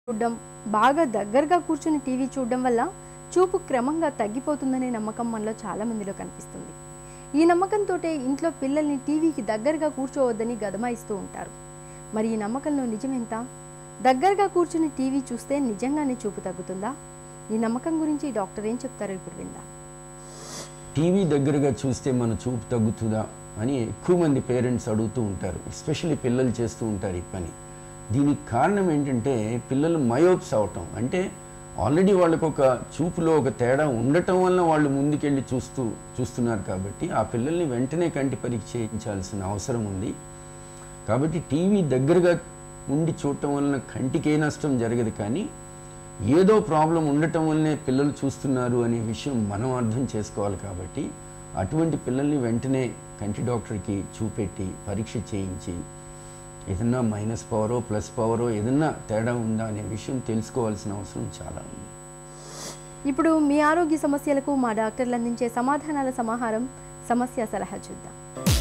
చూడడం బాగా దగ్గరగా కూర్చుని టీవీ చూడడం వల్ల చూపు క్రమంగా తగ్గిపోతుందనే నమ్మకం మనలో చాలా మందిలో కనిపిస్తుంది ఈ నమ్మకంతో ఇంట్లో పిల్లల్ని టీవీకి దగ్గరగా కూర్చోవద్దని గదమాయిస్తూ ఉంటారు మరి ఈ నమ్మకంలో నిజమెంత దగ్గరగా కూర్చుని టీవీ చూస్తే నిజంగానే చూపు తగ్గుతుందా ఈ నమ్మకం గురించి డాక్టర్ ఏం చెప్తారో ఇప్పుడు విందాం టీవీ దగ్గరగా చూస్తే మన చూపు తగ్గుతుందా అని ఎక్కువ మంది పేరెంట్స్ అడుగుతూ ఉంటారు ఎస్పెషల్లీ పిల్లలు చేస్తూ ఉంటారు ఈ పని దీనికి కారణం ఏంటంటే పిల్లలు మయోప్స్ అవటం అంటే ఆల్రెడీ వాళ్ళకు ఒక చూపులో ఒక తేడా ఉండటం వల్ల వాళ్ళు ముందుకెళ్ళి చూస్తూ చూస్తున్నారు కాబట్టి ఆ పిల్లల్ని వెంటనే కంటి పరీక్ష చేయించాల్సిన అవసరం ఉంది కాబట్టి టీవీ దగ్గరగా ఉండి చూడటం వలన కంటికి ఏ నష్టం జరగదు కానీ ఏదో ప్రాబ్లం ఉండటం వల్లనే పిల్లలు చూస్తున్నారు అనే విషయం మనం అర్థం చేసుకోవాలి కాబట్టి అటువంటి పిల్లల్ని వెంటనే కంటి డాక్టర్కి చూపెట్టి పరీక్ష చేయించి ఏదన్నా మైనస్ పవరో ప్లస్ పవరో ఏదన్నా తేడా ఉందా అనే విషయం తెలుసుకోవాల్సిన అవసరం చాలా ఉంది ఇప్పుడు మీ ఆరోగ్య సమస్యలకు మా డాక్టర్లు అందించే సమాధానాల సమాహారం సమస్య సలహా చూద్దాం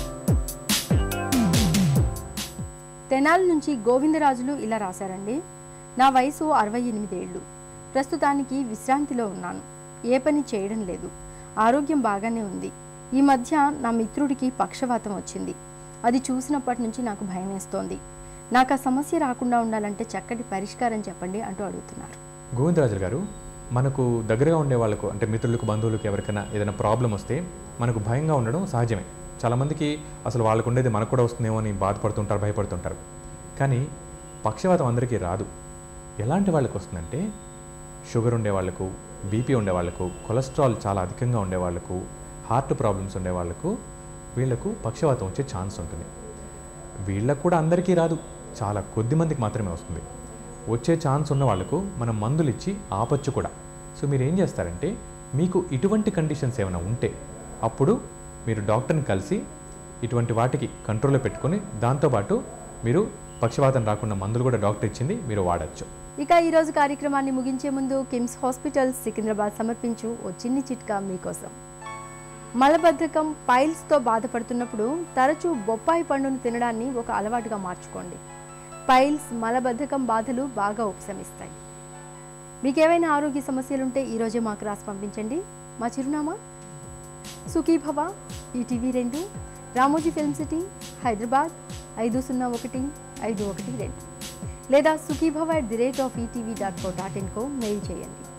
తెనాలి నుంచి గోవిందరాజులు ఇలా రాశారండి నా వయసు అరవై ఎనిమిదేళ్ళు ప్రస్తుతానికి విశ్రాంతిలో ఉన్నాను ఏ పని చేయడం లేదు ఆరోగ్యం బాగానే ఉంది ఈ మధ్య నా మిత్రుడికి పక్షవాతం వచ్చింది అది చూసినప్పటి నుంచి నాకు భయం వేస్తోంది నాకు ఆ సమస్య రాకుండా ఉండాలంటే చక్కటి పరిష్కారం చెప్పండి అంటూ అడుగుతున్నారు గోవిందరాజు గారు మనకు దగ్గరగా ఉండే వాళ్ళకు అంటే మిత్రులకు బంధువులకు ఎవరికైనా ఏదైనా ప్రాబ్లం వస్తే మనకు భయంగా ఉండడం సహజమే చాలామందికి అసలు వాళ్ళకు ఉండేది మనకు కూడా వస్తుందేమో అని బాధపడుతుంటారు భయపడుతుంటారు కానీ పక్షవాతం అందరికీ రాదు ఎలాంటి వాళ్ళకి వస్తుందంటే షుగర్ ఉండే వాళ్ళకు బీపీ ఉండే వాళ్ళకు కొలెస్ట్రాల్ చాలా అధికంగా ఉండే వాళ్ళకు హార్ట్ ప్రాబ్లమ్స్ ఉండే వాళ్ళకు వీళ్ళకు పక్షవాతం వచ్చే ఛాన్స్ ఉంటుంది వీళ్ళకు కూడా అందరికీ రాదు చాలా కొద్ది మందికి మాత్రమే వస్తుంది వచ్చే ఛాన్స్ ఉన్న వాళ్ళకు మనం మందులు ఇచ్చి ఆపచ్చు కూడా సో మీరు ఏం చేస్తారంటే మీకు ఇటువంటి కండిషన్స్ ఏమైనా ఉంటే అప్పుడు మీరు డాక్టర్ని కలిసి ఇటువంటి వాటికి కంట్రోల్లో పెట్టుకొని దాంతోపాటు మీరు పక్షవాతం రాకుండా మందులు కూడా డాక్టర్ ఇచ్చింది మీరు వాడచ్చు ఇక ఈరోజు కార్యక్రమాన్ని ముగించే ముందు కిమ్స్ హాస్పిటల్ సికింద్రాబాద్ సమర్పించు ఓ చిన్ని చిట్కా మీకోసం మలబద్ధకం పైల్స్తో బాధపడుతున్నప్పుడు తరచూ బొప్పాయి పండును తినడాన్ని ఒక అలవాటుగా మార్చుకోండి పైల్స్ మలబద్ధకం బాధలు బాగా ఉపశమిస్తాయి మీకేమైనా ఆరోగ్య సమస్యలుంటే ఈరోజే మాకు రాసి పంపించండి మా చిరునామా సుఖీభవ ఈటీవీ రెండు రామోజీ ఫిల్మ్ సిటీ హైదరాబాద్ ఐదు సున్నా ఒకటి ఐదు ఒకటి రెండు లేదా Sukhibhava at the rate of ETV dot co dot ఇన్కో మెయిల్ చేయండి